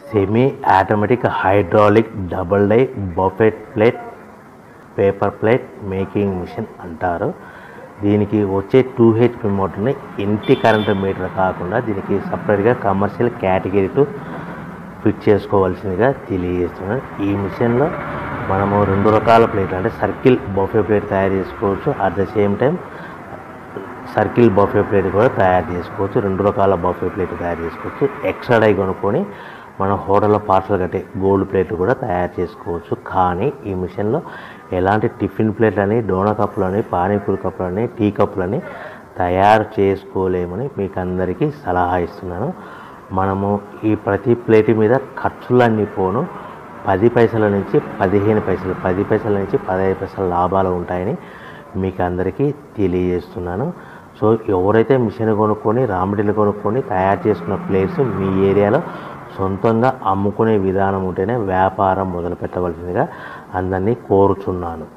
semi automatic hydraulic double die buffet plate paper plate making machine అంటారు దీనికి వచ్చే two HP మోటార్ని ఇంటి current meter కాకుండా దీనికి సపరేట్గా కమర్షియల్ కేటగిరీ టు ఫిట్ చేసుకోవాల్సిందిగా తెలియజేస్తున్నాను ఈ మిషన్లో మనము రెండు రకాల ప్లేట్లు అంటే సర్కిల్ బఫే ప్లేట్ తయారు చేసుకోవచ్చు at the same time circle buffet plate కూడా తయారు చేసుకోవచ్చు రెండు రకాల బఫే ప్లేట్ తయారు చేసుకోవచ్చు ఎక్స్ట్రా డై కొనుక్కొని మనం హోటల్లో పార్సల్ కట్టే గోల్డ్ ప్లేట్ కూడా తయారు చేసుకోవచ్చు కానీ ఈ మిషన్లో ఎలాంటి టిఫిన్ ప్లేట్లని డోనా కప్పులని పానీపూరి కప్పులని టీ కప్పులని తయారు చేసుకోలేమని మీకు అందరికీ సలహా ఇస్తున్నాను మనము ఈ ప్రతి ప్లేట్ మీద ఖర్చులన్నీ పోను పది పైసల నుంచి పదిహేను పైసలు పది పైసల నుంచి పదహైదు పైసల లాభాలు ఉంటాయని మీకు అందరికీ తెలియజేస్తున్నాను సో ఎవరైతే మిషన్ కొనుక్కొని రామిడిలు కొనుక్కొని తయారు చేసుకున్న ప్లేట్స్ మీ ఏరియాలో సొంతంగా అమ్ముకునే విధానం ఉంటేనే వ్యాపారం మొదలు పెట్టవలసిందిగా అందరినీ కోరుచున్నాను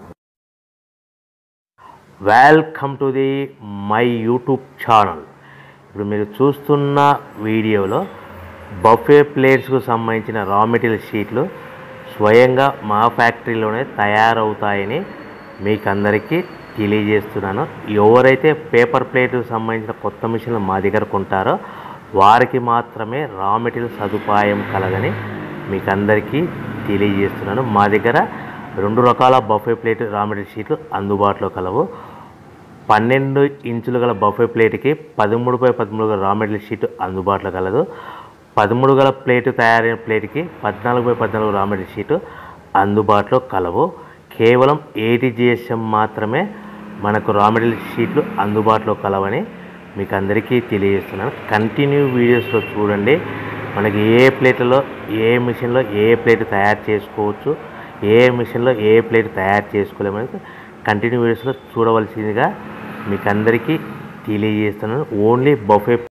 welcome to the my YouTube channel ఇప్పుడు మీరు చూస్తున్న వీడియోలో బఫే ప్లేట్స్కు సంబంధించిన రా మెటీరియల్ షీట్లు స్వయంగా మా ఫ్యాక్టరీలోనే తయారవుతాయని మీకు అందరికీ తెలియజేస్తున్నాను ఎవరైతే పేపర్ ప్లేట్కు సంబంధించిన కొత్త మిషన్లు మా దగ్గర కొంటారో వారికి మాత్రమే రా మెటీరియల్ సదుపాయం కలగని మీకు అందరికీ తెలియజేస్తున్నాను మా దగ్గర రెండు రకాల బఫే ప్లేట్ రా మెటీరియల్ షీట్లు అందుబాటులో కలవు పన్నెండు ఇంచులు గల బఫే ప్లేట్కి పదమూడు బై పదమూడు గల రా మెటీరియల్ షీట్ అందుబాటులో కలదు పదమూడు గల ప్లేట్ తయారైన ప్లేట్కి పద్నాలుగు బై పద్నాలుగు రా మెటీరియల్ షీట్ అందుబాటులో కలవు కేవలం ఎయిటీ జిఎస్ఎం మాత్రమే మనకు రా మెటీరియల్ షీట్లు అందుబాటులో కలవని మీకు అందరికీ తెలియజేస్తున్నాను కంటిన్యూ వీడియోస్లో చూడండి మనకి ఏ ప్లేట్లలో ఏ మిషన్లో ఏ ప్లేట్ తయారు చేసుకోవచ్చు ఏ మిషన్లో ఏ ప్లేట్ తయారు చేసుకోలేమని కంటిన్యూ వీడియోస్లో చూడవలసిందిగా మీకు అందరికీ తెలియజేస్తున్నాను ఓన్లీ బఫే